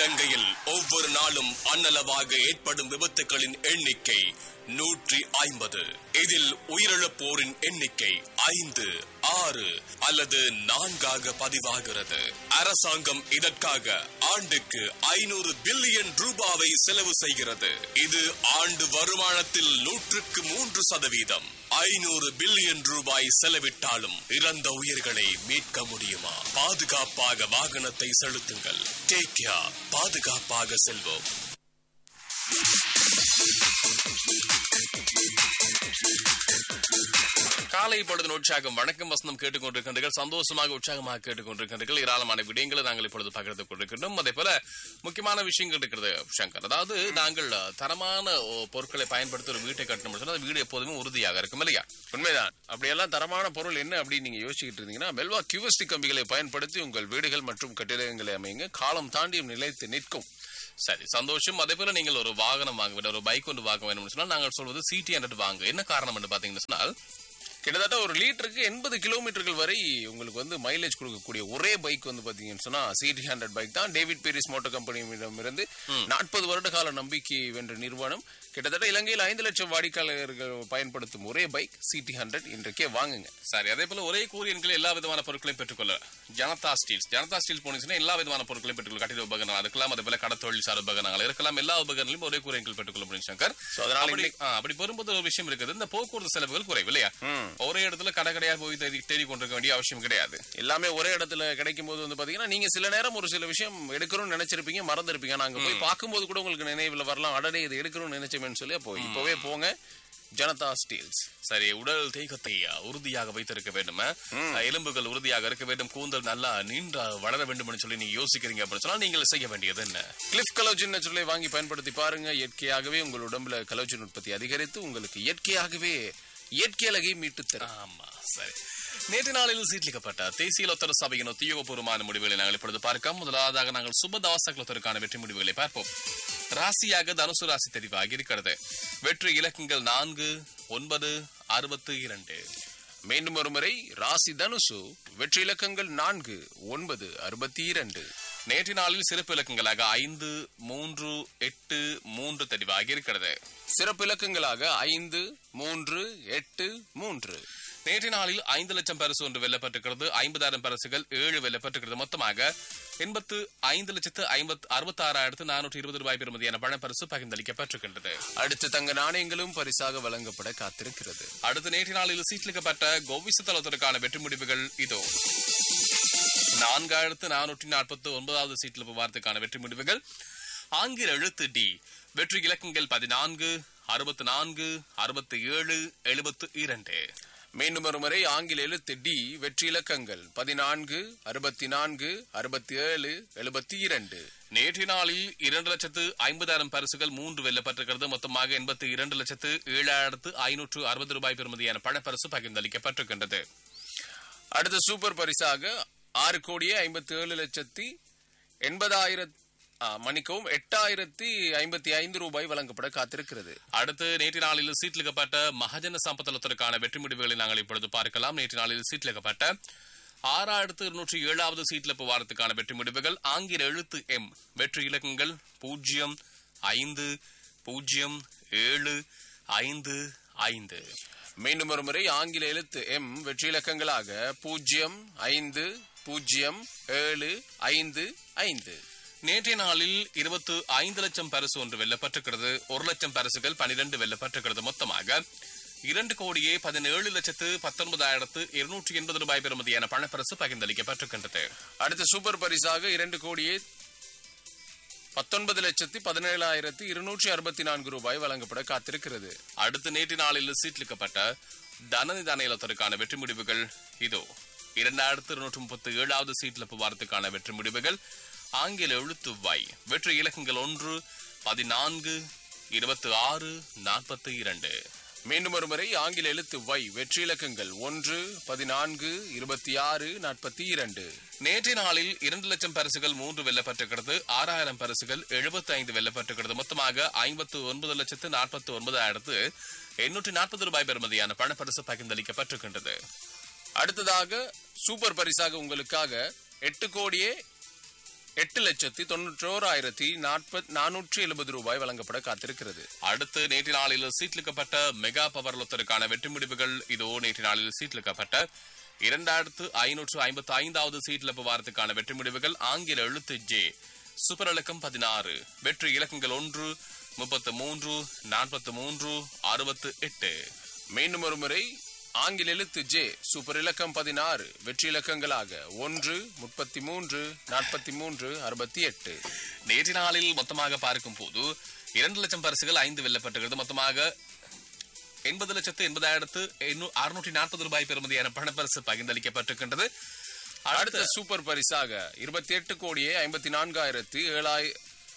இலங்கையில் ஒவ்வொரு நாளும் அன்னளவாக ஏற்படும் விபத்துகளின் எண்ணிக்கை நூற்றி ஐம்பது இதில் உயிரிழப்போரின் எண்ணிக்கை ஐந்து ஆறு அல்லது நான்காக பதிவாகிறது அரசாங்கம் இதற்காக ஆண்டுக்கு ஐநூறு பில்லியன் ரூபாவை செலவு செய்கிறது இது ஆண்டு வருமானத்தில் நூற்றுக்கு மூன்று சதவீதம் ஐநூறு பில்லியன் ரூபாய் செலவிட்டாலும் இறந்த உயிர்களை மீட்க முடியுமா பாதுகாப்பாக வாகனத்தை செலுத்துங்கள் டேக் கேர் பாதுகாப்பாக செல்வோம் காலை பொழுது உற்சாகம் வணக்கம் வசனம் கேட்டுக்கொண்டிருக்கின்றீர்கள் சந்தோஷமாக உற்சாகமாக கேட்டுக்கொண்டிருக்கின்றீர்கள் ஏராளமான விடயங்களை நாங்கள் இப்பொழுது பகிர்ந்து கொண்டிருக்கின்றோம் அதே போல முக்கியமான விஷயங்கள் இருக்கிறது சங்கர் அதாவது நாங்கள் தரமான ஓ, பொருட்களை பயன்படுத்தி ஒரு வீட்டை கட்டணும் சொன்னா அந்த வீடு எப்போதுமே உறுதியாக இருக்கும் இல்லையா உண்மைதான் அப்படியெல்லாம் தரமான பொருள் என்ன அப்படின்னு நீங்க யோசிச்சுக்கிட்டு இருந்தீங்கன்னா மெல்வா கியூஎஸ்டி கம்பிகளை பயன்படுத்தி உங்கள் வீடுகள் மற்றும் கட்டிடங்களை அமைங்க காலம் தாண்டியும் நிலைத்து நிற்கும் சரி சந்தோஷம் அதே போல நீங்கள் ஒரு வாகனம் வாங்க வேண்டும் ஒரு பைக் ஒன்று வாங்க வேண்டும் சொன்னால் நாங்கள் சொல்வது சிடி ஹண்ட்ரட் வாங்க என்ன காரணம் என்று பாத்தீங்கன்னு சொன்னால் கிட்டத்தட்ட ஒரு லிட்டருக்கு எண்பது கிலோமீட்டர்கள் வரை உங்களுக்கு வந்து மைலேஜ் கொடுக்கக்கூடிய ஒரே பைக் வந்து பாத்தீங்கன்னு சொன்னா சிடி ஹண்ட்ரட் பைக் தான் டேவிட் பீரிஸ் மோட்டார் கம்பெனியிடம் இருந்து நாற்பது வருட கால நம்பிக்கை வென்ற நிறுவனம் கிட்டத்தட்ட இலங்கையில் ஐந்து லட்சம் வாடிக்கையாளர்கள் பயன்படுத்தும் ஒரே பைக் சிடி ஹண்ட்ரட் இன்றைக்கே வாங்குங்க சரி அதே போல ஒரே கூறியன்களில் எல்லா விதமான பொருட்களையும் பெற்றுக்கொள்ள ஜனதா ஸ்டீல்ஸ் ஜனதா ஸ்டீல்ஸ் போனீங்கன்னா எல்லா விதமான பொருட்களையும் பெற்றுக்கொள்ள கட்டிட உபகரணம் இருக்கலாம் அதே போல கடத்தொழில் சார் உபகரணங்கள் இருக்கலாம் எல்லா உபகரணங்களையும் ஒரே கூறியங்கள் பெற்றுக்கொள்ள முடியும் சங்கர் So, அதனால அப்படி ஆ, அப்படி வரும்போது ஒரு விஷயம் இருக்குது இந்த போக்குவரத்து செலவுகள் குறைவு இல்லையா ஒரே இடத்துல கடை கடையா போய் தேடி தேடி கொண்டிருக்க வேண்டிய அவசியம் கிடையாது எல்லாமே ஒரே இடத்துல கிடைக்கும் போது வந்து பாத்தீங்கன்னா நீங்க சில நேரம் ஒரு சில விஷயம் எடுக்கணும்னு நினைச்சிருப்பீங்க மறந்துருப்பீங்க நாங்க போய் பார்க்கும்போது கூட உங்களுக்கு நினைவுல வரலாம் அடடே இது எடுக்கணும்னு நினைச்சேன்னு சொல்லி அப்போ இப்பவே போங்க ஜனதா ஸ்டீல்ஸ் சரி உடல் தேகத்தை அ, உறுதியாக வைத்திருக்க வேண்டும் அ, எலும்புகள் உறுதியாக இருக்க வேண்டும் கூந்தல் நல்லா நீண்ட வளர வேண்டும் சொல்லி நீங்க யோசிக்கிறீங்க அப்படின்னு சொன்னா நீங்கள் செய்ய வேண்டியது என்ன கிளிஃப் கலோஜின் நேச்சுரலை வாங்கி பயன்படுத்தி பாருங்க இயற்கையாகவே உங்கள் உடம்புல கலோஜின் உற்பத்தி அதிகரித்து உங்களுக்கு இயற்கையாகவே இயற்கை அழகை மீட்டு தரும் ஆமா சரி நேற்று நாளில் சீட்லிக்கப்பட்ட தேசிய லொத்தர சபையின் உத்தியோகபூர்வமான முடிவுகளை நாங்கள் இப்பொழுது பார்க்க முதலாவதாக நாங்கள் சுபதாச லொத்தருக்கான வெற்றி முடிவுகளை பார்ப்போம் ராசியாக தனுசு ராசி தெரிவாகி இருக்கிறது வெற்றி இலக்கங்கள் நான்கு ஒன்பது அறுபத்து இரண்டு மீண்டும் ஒரு முறை ராசி தனுசு வெற்றி இலக்கங்கள் நான்கு ஒன்பது அறுபத்தி இரண்டு நேற்று நாளில் சிறப்பு இலக்கங்களாக ஐந்து மூன்று எட்டு மூன்று தெரிவாகி இருக்கிறது சிறப்பு இலக்கங்களாக ஐந்து மூன்று எட்டு மூன்று நேற்று நாளில் ஐந்து லட்சம் பரிசு ஒன்று வெல்லப்பட்டிருக்கிறது ஐம்பதாயிரம் பரிசுகள் ஏழு வெல்லப்பட்டிருக்கிறது மொத்தமாக எண்பத்து ஐந்து லட்சத்து ஐம்பத்து அறுபத்தாறாயிரத்து நானூற்றி இருபது ரூபாய் பெறுமதியான பணப்பரிசு பகிர்ந்தளிக்கப்பட்டிருக்கின்றது அடுத்து தங்க நாணயங்களும் பரிசாக வழங்கப்பட காத்திருக்கிறது அடுத்த நேற்று நாளில் சீட்லிக்கப்பட்ட கோவிச தளத்திற்கான வெற்றி முடிவுகள் இதோ நான்காயிரத்து நானூற்றி நாற்பத்தி ஒன்பதாவது சீட்டில் வாரத்துக்கான வெற்றி முடிவுகள் ஆங்கில எழுத்து டி வெற்றி இலக்கங்கள் பதினான்கு அறுபத்து நான்கு அறுபத்தி ஏழு எழுபத்து இரண்டு மீண்டும் ஒரு முறை ஆங்கில எழுத்து டி வெற்றி இலக்கங்கள் பதினான்கு அறுபத்தி நான்கு அறுபத்தி ஏழு எழுபத்தி இரண்டு நேற்று நாளில் இரண்டு லட்சத்து ஐம்பதாயிரம் பரிசுகள் மூன்று வெல்லப்பட்டிருக்கிறது மொத்தமாக எண்பத்தி இரண்டு லட்சத்து ஏழாயிரத்து ஐநூற்று அறுபது ரூபாய் பெறுமதியான பணப்பரிசு பகிர்ந்தளிக்கப்பட்டிருக்கின்றது அடுத்த சூப்பர் பரிசாக ஆறு கோடியே ஐம்பத்தி ஏழு லட்சத்தி எண்பதாயிரத்தி மன்னிக்கவும் எட்டாயிரத்தி ஐம்பத்தி ஐந்து ரூபாய் வழங்கப்பட காத்திருக்கிறது அடுத்து நேற்று நாளில் சீட்லிக்கப்பட்ட மகஜன சம்பத்தலத்திற்கான வெற்றி முடிவுகளை நாங்கள் இப்பொழுது பார்க்கலாம் நேற்று நாளில் சீட்லிக்கப்பட்ட ஆறாயிரத்து இருநூற்றி ஏழாவது சீட்ல வாரத்துக்கான வெற்றி முடிவுகள் ஆங்கில எழுத்து எம் வெற்றி இலக்கங்கள் பூஜ்ஜியம் ஐந்து பூஜ்ஜியம் ஏழு ஐந்து ஐந்து மீண்டும் ஒரு முறை ஆங்கில எழுத்து எம் வெற்றி இலக்கங்களாக பூஜ்ஜியம் ஐந்து பூஜ்ஜியம் ஏழு ஐந்து ஐந்து நேற்றைய நாளில் இருபத்து ஐந்து லட்சம் பரிசு ஒன்று வெல்லப்பட்டிருக்கிறது ஒரு லட்சம் பரிசுகள் பனிரெண்டு வெல்லப்பட்டிருக்கிறது மொத்தமாக இரண்டு கோடியே பதினேழு லட்சத்து பத்தொன்பதாயிரத்து இருநூற்றி எண்பது ரூபாய் பெறுமதியான பணப்பரிசு பகிர்ந்தளிக்கப்பட்டிருக்கின்றது அடுத்த சூப்பர் பரிசாக இரண்டு கோடியே பத்தொன்பது லட்சத்தி பதினேழாயிரத்தி இருநூற்றி அறுபத்தி நான்கு ரூபாய் வழங்கப்பட காத்திருக்கிறது அடுத்த நேற்று நாளில் சீட்லிக்கப்பட்ட தனநிதான இலத்திற்கான வெற்றி முடிவுகள் இதோ இரண்டாயிரத்து இருநூற்றி முப்பத்தி ஏழாவது சீட்ல வாரத்துக்கான வெற்றி முடிவுகள் ஆங்கில எழுத்து வை வெற்றி இலக்கங்கள் ஒன்று பதினான்கு இருபத்தி ஆறு நாற்பத்தி இரண்டு மீண்டும் ஒரு முறை ஆங்கில எழுத்து வை வெற்றி இலக்கங்கள் ஒன்று பதினான்கு இருபத்தி ஆறு நாற்பத்தி இரண்டு நேற்றைய நாளில் இரண்டு லட்சம் பரிசுகள் மூன்று வெல்லப்பட்டிருக்கிறது ஆறாயிரம் பரிசுகள் எழுபத்தி ஐந்து வெல்லப்பட்டிருக்கிறது மொத்தமாக ஐம்பத்து ஒன்பது லட்சத்து நாற்பத்தி ஒன்பதாயிரத்து எண்ணூற்றி நாற்பது ரூபாய் பெறுமதியான பணப்பரிசு எட்டு லட்சத்தி தொண்ணூற்றோராயிரத்தி நாற்பத் நானூற்றி எழுபது ரூபாய் வழங்கப்பட காத்திருக்கிறது அடுத்து நேற்று நாளில் சீட்லிக்கப்பட்ட மெகா பவர் லொத்தருக்கான வெற்றி முடிவுகள் இதோ நேற்று நாளில் சீட்லிக்கப்பட்ட இரண்டாயிரத்து ஐநூற்று ஐம்பத்தி ஐந்தாவது சீட்லப்பு வாரத்துக்கான வெற்றி முடிவுகள் ஆங்கில எழுத்து ஜே சூப்பர் இலக்கம் பதினாறு வெற்றி இலக்கங்கள் ஒன்று முப்பத்து மூன்று நாற்பத்து மூன்று அறுபத்து எட்டு மீண்டும் ஒரு முறை ஆங்கில எழுத்து ஜே சூப்பர் இலக்கம் பதினாறு வெற்றி இலக்கங்களாக ஒன்று முப்பத்தி மூன்று நாற்பத்தி மூன்று அறுபத்தி எட்டு நேற்று நாளில் மொத்தமாக பார்க்கும் போது இரண்டு லட்சம் பரிசுகள் ஐந்து வெல்லப்பட்டுகிறது மொத்தமாக எண்பது லட்சத்து எண்பதாயிரத்து அறுநூற்றி நாற்பது ரூபாய் பெறுமதியான பணப்பரிசு பகிர்ந்தளிக்கப்பட்டிருக்கின்றது அடுத்த அடுத்த சூப்பர் பரிசாக இருபத்தி எட்டு கோடியே ஐம்பத்தி நான்காயிரத்தி ஏழாய்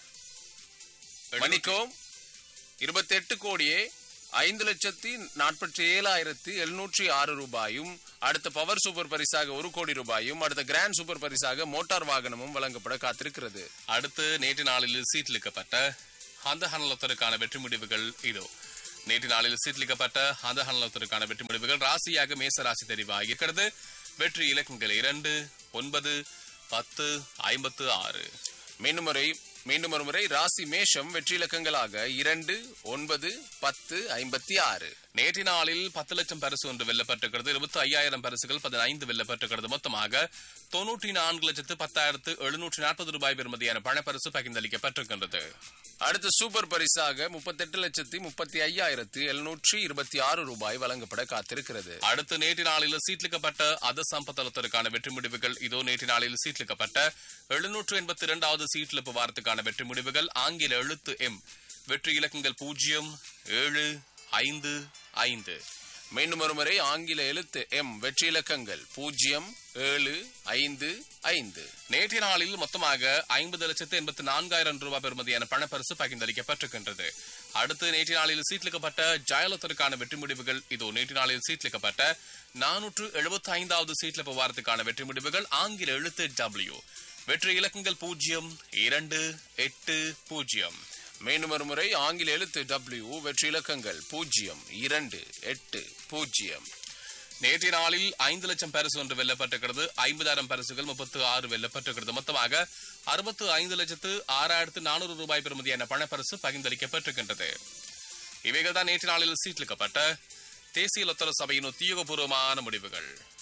மணிக்கோம் இருபத்தி எட்டு கோடியே ஐந்து லட்சத்தி நாற்பத்தி ஏழாயிரத்தி எழுநூற்றி ஆறு ரூபாயும் அடுத்த பவர் சூப்பர் பரிசாக ஒரு கோடி ரூபாயும் அடுத்த கிராண்ட் சூப்பர் பரிசாக மோட்டார் வாகனமும் வழங்கப்பட காத்திருக்கிறது அடுத்து நேற்று நாளில் சீட்லிக்கப்பட்ட அந்த ஹனலத்தருக்கான வெற்றி முடிவுகள் இதோ நேற்று நாளில் சீட்லிக்கப்பட்ட அந்த ஹனலத்தருக்கான வெற்றி முடிவுகள் ராசியாக மேச ராசி தெரிவாக இருக்கிறது வெற்றி இலக்கங்கள் இரண்டு ஒன்பது பத்து ஐம்பத்து ஆறு மீண்டும் முறை மீண்டும் ஒரு முறை ராசி மேஷம் வெற்றி இலக்கங்களாக இரண்டு ஒன்பது பத்து ஐம்பத்தி ஆறு நேற்று நாளில் பத்து லட்சம் பரிசு ஒன்று வெல்லப்பட்டிருக்கிறது இருபத்தி ஐயாயிரம் பரிசுகள் பதினைந்து வெல்லப்பட்டிருக்கிறது மொத்தமாக தொன்னூற்றி நான்கு லட்சத்து பத்தாயிரத்து எழுநூற்றி நாற்பது ரூபாய் பெறுமதியான பணப்பரிசு பகிர்ந்தளிக்கப்பட்டிருக்கின்றது அடுத்த சூப்பர் பரிசாக முப்பத்தெட்டு லட்சத்தி முப்பத்தி ஐயாயிரத்து எழுநூற்றி இருபத்தி ஆறு ரூபாய் வழங்கப்பட காத்திருக்கிறது அடுத்து நேற்று நாளில் சீட்லிக்கப்பட்ட அத சம்பத்தலத்திற்கான வெற்றி முடிவுகள் இதோ நேற்று நாளில் சீட்லிக்கப்பட்ட எழுநூற்று எண்பத்தி இரண்டாவது சீட்லிப்பு வாரத்துக்கான வெற்றி முடிவுகள் ஆங்கில எழுத்து எம் வெற்றி இலக்கங்கள் பூஜ்ஜியம் ஏழு ஐந்து ஐந்து மீண்டும் ஒரு முறை ஆங்கில எழுத்து எம் வெற்றி இலக்கங்கள் பூஜ்ஜியம் ஏழு ஐந்து ஐந்து நேற்றைய நாளில் மொத்தமாக ஐம்பது லட்சத்து எண்பத்தி நான்காயிரம் ரூபாய் பெறுமதியான பணப்பரிசு பகிர்ந்தளிக்கப்பட்டிருக்கின்றது அடுத்து நேற்றைய நாளில் சீட்லிக்கப்பட்ட ஜெயலலிதாவுக்கான வெற்றி முடிவுகள் இதோ நேற்று நாளில் சீட்லிக்கப்பட்ட நானூற்று எழுபத்தி ஐந்தாவது சீட்லிப்பு வாரத்துக்கான வெற்றி முடிவுகள் ஆங்கில எழுத்து டபிள்யூ வெற்றி இலக்கங்கள் பூஜ்ஜியம் இரண்டு எட்டு பூஜ்ஜியம் மீண்டும் ஒரு முறை ஆங்கில எழுத்து டபிள்யூ வெற்றி இலக்கங்கள் பூஜ்ஜியம் இரண்டு எட்டு பூஜ்ஜியம் நேற்றைய நாளில் ஐந்து லட்சம் பரிசு ஒன்று வெல்லப்பட்டிருக்கிறது ஐம்பதாயிரம் பரிசுகள் முப்பத்து ஆறு வெல்லப்பட்டிருக்கிறது மொத்தமாக அறுபத்து ஐந்து லட்சத்து ஆறாயிரத்து நானூறு ரூபாய் பெறுமதியான பணப்பரிசு பகிர்ந்தளிக்கப்பட்டிருக்கின்றது இவைகள் தான் நேற்று நாளில் சீட்லிக்கப்பட்ட தேசிய லொத்தர சபையின் உத்தியோகபூர்வமான முடிவுகள்